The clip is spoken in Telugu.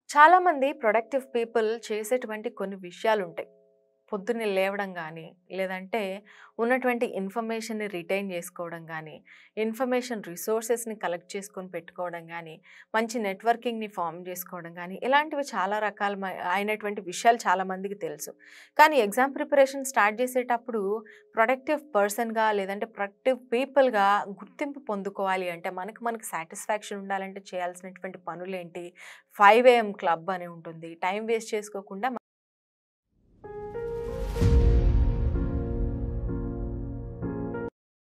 చాలామంది ప్రొడక్టివ్ పీపుల్ చేసేటువంటి కొన్ని విషయాలుంటాయి. పొద్దున్నే లేవడం గానీ, లేదంటే ఉన్నటువంటి ఇన్ఫర్మేషన్‌ని రిటైన్ జేసుకోవడం గానీ, ఇన్ఫర్మేషన్ రిసోర్సెస్‌ని కలెక్ట్ చేసుకొని పెట్టుకోవడం గానీ, మంచి నెట్వర్కింగ్‌ని ఫార్మ్ జేసుకోవడం గానీ, ఇలాంటివి చాలా రకాల మ అయినటువంటి విషయాలు చాలామందికి తెలుసు. కానీ ఎగ్జామ్ ప్రిపరేషన్ స్టార్ట్ జేసేటప్పుడు ప్రొడక్టివ్ పర్సన్‌గా లేదంటే ప్రొడక్టివ్ పీపుల్‌గా గుర్తింపు పొందుకోవాలి అంటే మనకు మనకు సాటిస్ఫాక్షన్ ఉండాలంటే చేయాల్సినటువంటి పనులేంటి? 5 ఏఎం క్లబ్ అని ఉంటుంది. టైం వేస్ట్ చేసుకోకుండా